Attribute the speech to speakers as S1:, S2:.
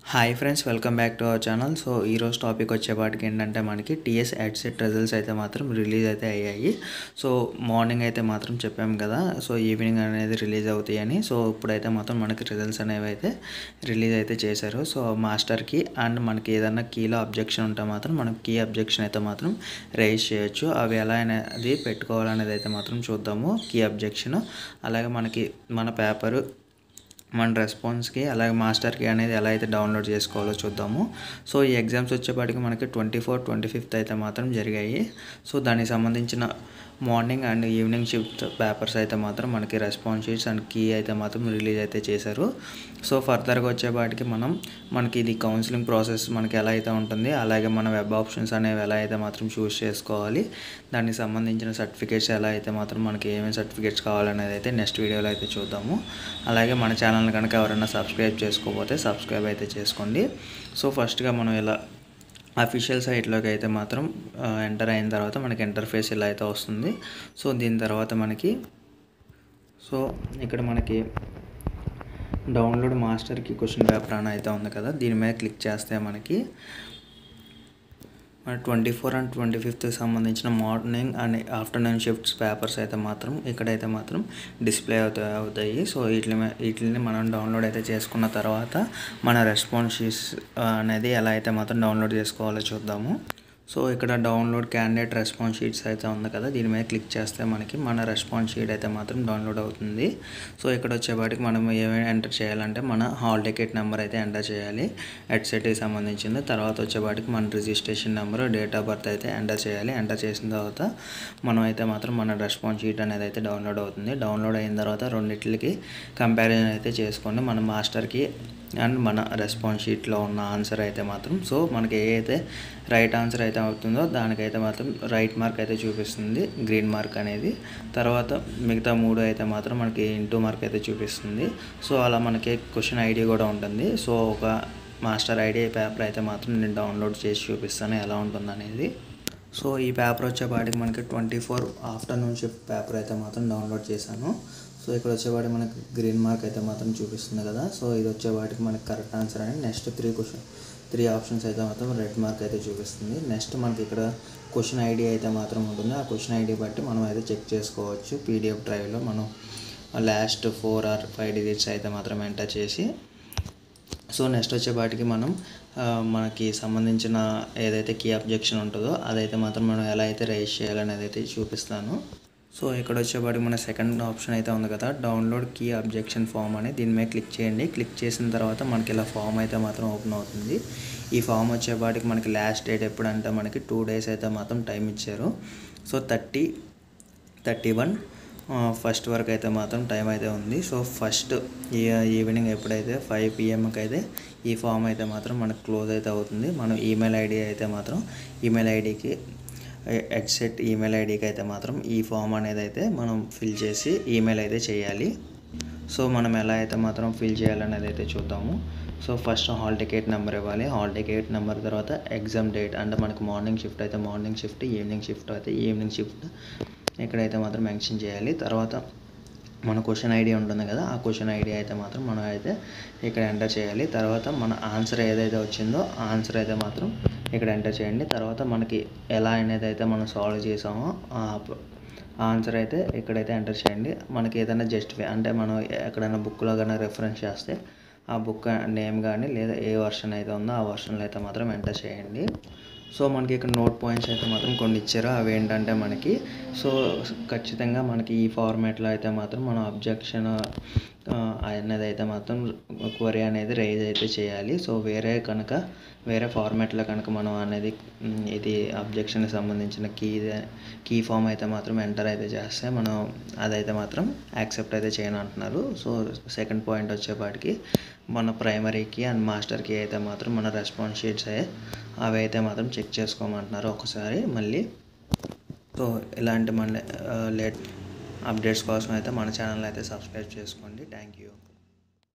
S1: hi friends welcome back to our channel so ఈరోజు topic వచ్చేపాటికి ఏంటంటే మనకి టీఎస్ సెట్ రిజల్ట్స్ అయితే మాత్రం రిలీజ్ అయితే అయ్యాయి సో మార్నింగ్ అయితే మాత్రం చెప్పాం కదా సో ఈవినింగ్ అనేది రిలీజ్ అవుతాయని సో ఇప్పుడైతే మాత్రం మనకి రిజల్ట్స్ అనేవి అయితే రిలీజ్ అయితే చేశారు సో మాస్టర్కి అండ్ మనకి ఏదన్నా కీలో అబ్జెక్షన్ ఉంటే మాత్రం మనం కీ అబ్జెక్షన్ అయితే మాత్రం రైజ్ చేయొచ్చు అవి ఎలా అనేది పెట్టుకోవాలనేది అయితే మాత్రం చూద్దాము కీ అబ్జెక్షన్ అలాగే మనకి మన పేపరు మన రెస్పాన్స్కి అలాగే మాస్టర్కి అనేది ఎలా అయితే డౌన్లోడ్ చేసుకోవాలో చూద్దాము సో ఈ ఎగ్జామ్స్ వచ్చేపాటికి మనకి ట్వంటీ ఫోర్ ట్వంటీ ఫిఫ్త్ అయితే మాత్రం జరిగాయి సో దానికి సంబంధించిన morning and evening shift papers అయితే మాత్రం మనకి రెస్పాన్స్ షీట్స్ అండ్ కీ అయితే మాత్రం రిలీజ్ అయితే చేశారు సో ఫర్దర్గా వచ్చేపాటికి మనం మనకి ఇది కౌన్సిలింగ్ ప్రాసెస్ మనకి ఎలా అయితే ఉంటుంది అలాగే మన వెబ్ ఆప్షన్స్ అనేవి ఎలా అయితే మాత్రం చూస్ చేసుకోవాలి దానికి సంబంధించిన సర్టిఫికేట్స్ ఎలా అయితే మాత్రం మనకి ఏమేమి సర్టిఫికేట్స్ కావాలనేది అయితే నెక్స్ట్ వీడియోలో అయితే చూద్దాము అలాగే మన ఛానల్ కనుక ఎవరైనా సబ్స్క్రైబ్ చేసుకోకపోతే సబ్స్క్రైబ్ అయితే చేసుకోండి సో ఫస్ట్గా మనం ఇలా అఫీషియల్ సైట్లోకి అయితే మాత్రం ఎంటర్ అయిన తర్వాత మనకి ఇంటర్ఫేస్ ఇలా అయితే వస్తుంది సో దీని తర్వాత మనకి సో ఇక్కడ మనకి డౌన్లోడ్ మాస్టర్కి క్వశ్చన్ పేపర్ అని అయితే ఉంది కదా దీని మీద క్లిక్ చేస్తే మనకి twenty four and twenty fifth సంబంధించిన morning and afternoon shifts papers అయితే మాత్రం ఇక్కడైతే మాత్రం డిస్ప్లే అవుతాయి అవుతాయి సో వీటిని వీటిని మనం డౌన్లోడ్ అయితే చేసుకున్న తర్వాత మన రెస్పాన్స్ షీట్స్ అనేది ఎలా అయితే మాత్రం డౌన్లోడ్ చేసుకోవాలో చూద్దాము సో ఇక్కడ డౌన్లోడ్ క్యాండిడేట్ రెస్పాన్స్ షీట్స్ అయితే ఉంది కదా దీని మీద క్లిక్ చేస్తే మనకి మన రెస్పాన్స్ షీట్ అయితే మాత్రం డౌన్లోడ్ అవుతుంది సో ఇక్కడ వచ్చేపాటికి మనం ఏమేమి ఎంటర్ చేయాలంటే మన హాల్ టికెట్ నెంబర్ అయితే ఎంటర్ చేయాలి హెడ్సెట్కి సంబంధించింది తర్వాత వచ్చేపాటికి మన registration number date of birth అయితే ఎంటర్ చేయాలి ఎంటర్ చేసిన తర్వాత మనం అయితే మాత్రం మన రెస్పాన్స్ షీట్ అనేది అయితే డౌన్లోడ్ అవుతుంది డౌన్లోడ్ అయిన తర్వాత రెండింటికి కంపారిజన్ అయితే చేసుకోండి మన మాస్టర్కి అండ్ మన రెస్పాన్స్ షీట్లో ఉన్న ఆన్సర్ అయితే మాత్రం సో మనకి ఏ అయితే రైట్ ఆన్సర్ అయితే అవుతుందో దానికైతే మాత్రం రైట్ మార్క్ అయితే చూపిస్తుంది గ్రీన్ మార్క్ అనేది తర్వాత మిగతా మూడు అయితే మాత్రం మనకి ఇంటూ మార్క్ అయితే చూపిస్తుంది సో అలా మనకి క్వశ్చన్ ఐడి కూడా ఉంటుంది సో ఒక మాస్టర్ ఐడి పేపర్ అయితే మాత్రం నేను డౌన్లోడ్ చేసి చూపిస్తాను ఎలా ఉంటుంది అనేది సో ఈ పేపర్ వచ్చేపాటికి మనకి twenty four afternoon shift paper అయితే మాత్రం డౌన్లోడ్ చేశాను సో ఇక్కడ వచ్చేవాటికి మనకి గ్రీన్ మార్క్ అయితే మాత్రం చూపిస్తుంది కదా సో ఇది వచ్చేవాటికి మనకి కరెక్ట్ ఆన్సర్ అని next three question three options అయితే మాత్రం రెడ్ మార్క్ అయితే చూపిస్తుంది నెక్స్ట్ మనకి ఇక్కడ క్వశ్చన్ ఐడి అయితే మాత్రం ఉంటుంది ఆ క్వశ్చన్ ఐడి బట్టి మనం అయితే చెక్ చేసుకోవచ్చు పీడిఎఫ్ డ్రైవ్లో మనం last four or five digits అయితే మాత్రం ఎంటర్ చేసి సో నెక్స్ట్ వచ్చేపాటికి మనం మనకి సంబంధించిన ఏదైతే కీ అబ్జెక్షన్ ఉంటుందో అదైతే మాత్రం మనం ఎలా అయితే రైజ్ చేయాలనేది అయితే చూపిస్తాను సో ఇక్కడ వచ్చేపాటికి మన సెకండ్ ఆప్షన్ అయితే ఉంది కదా డౌన్లోడ్ కీ అబ్జెక్షన్ ఫామ్ అని దీని మీద క్లిక్ చేయండి క్లిక్ చేసిన తర్వాత మనకి ఇలా ఫామ్ అయితే మాత్రం ఓపెన్ అవుతుంది ఈ ఫామ్ వచ్చేపాటికి మనకి లాస్ట్ డేట్ ఎప్పుడంటే మనకి టూ డేస్ అయితే మాత్రం టైం ఇచ్చారు so thirty thirty one first వరకు అయితే మాత్రం టైం అయితే ఉంది సో ఫస్ట్ ఈవినింగ్ ఎప్పుడైతే ఫైవ్ పిఎంకి అయితే ఈ ఫామ్ అయితే మాత్రం మనకు క్లోజ్ అయితే అవుతుంది మనం ఈమెయిల్ ఐడి అయితే మాత్రం ఈమెయిల్ ఐడికి హెడ్సెట్ ఈమెయిల్ ఐడికి అయితే మాత్రం ఈ ఫామ్ అనేది అయితే మనం ఫిల్ చేసి ఈమెయిల్ అయితే చేయాలి సో మనం ఎలా అయితే మాత్రం ఫిల్ చేయాలనేది అయితే చూద్దాము so first hall ticket number ఇవ్వాలి హాల్ టికెట్ నెంబర్ తర్వాత ఎగ్జామ్ డేట్ అంటే మనకి మార్నింగ్ షిఫ్ట్ అయితే మార్నింగ్ షిఫ్ట్ ఈవినింగ్ షిఫ్ట్ అయితే ఈవినింగ్ షిఫ్ట్ ఇక్కడైతే మాత్రం మెన్షన్ చేయాలి తర్వాత మన క్వశ్చన్ ఐడి ఉంటుంది కదా ఆ క్వశ్చన్ ఐడి అయితే మాత్రం మనం అయితే ఇక్కడ ఎంటర్ చేయాలి తర్వాత మన ఆన్సర్ ఏదైతే వచ్చిందో ఆ ఆన్సర్ అయితే మాత్రం ఇక్కడ ఎంటర్ చేయండి తర్వాత మనకి ఎలా అనేది అయితే మనం సాల్వ్ చేసామో ఆ ఆన్సర్ అయితే ఇక్కడైతే ఎంటర్ చేయండి మనకి ఏదైనా జస్టిఫై అంటే మనం ఎక్కడైనా బుక్లో కానీ రెఫరెన్స్ చేస్తే ఆ బుక్ నేమ్ కానీ లేదా ఏ వర్షన్ అయితే ఉందో ఆ వర్షన్లో అయితే మాత్రం ఎంటర్ చేయండి సో మనకి ఇక్కడ నోట్ పాయింట్స్ అయితే మాత్రం కొన్ని ఇచ్చారు అవి ఏంటంటే మనకి సో ఖచ్చితంగా మనకి ఈ ఫార్మాట్లో అయితే మాత్రం మనం అబ్జెక్షన్ అనేది అయితే మాత్రం క్వరీ అనేది రైజ్ అయితే చేయాలి సో వేరే కనుక వేరే ఫార్మాట్లో కనుక మనం అనేది ఇది అబ్జెక్షన్కి సంబంధించిన కీ కీ ఫామ్ అయితే మాత్రం ఎంటర్ అయితే చేస్తే మనం అదైతే మాత్రం యాక్సెప్ట్ అయితే చేయను అంటున్నారు సో సెకండ్ పాయింట్ వచ్చేపాటికి మన ప్రైమరీకి అండ్ మాస్టర్కి అయితే మాత్రం మన రెస్పాన్స్ షీట్స్ అవి అయితే మాత్రం చెక్ చేసుకోమంటున్నారు ఒకసారి మళ్ళీ సో ఇలాంటి మన లేట్ అప్డేట్స్ కోసం అయితే మన ఛానల్ అయితే సబ్స్క్రైబ్ చేసుకోండి థ్యాంక్ యూ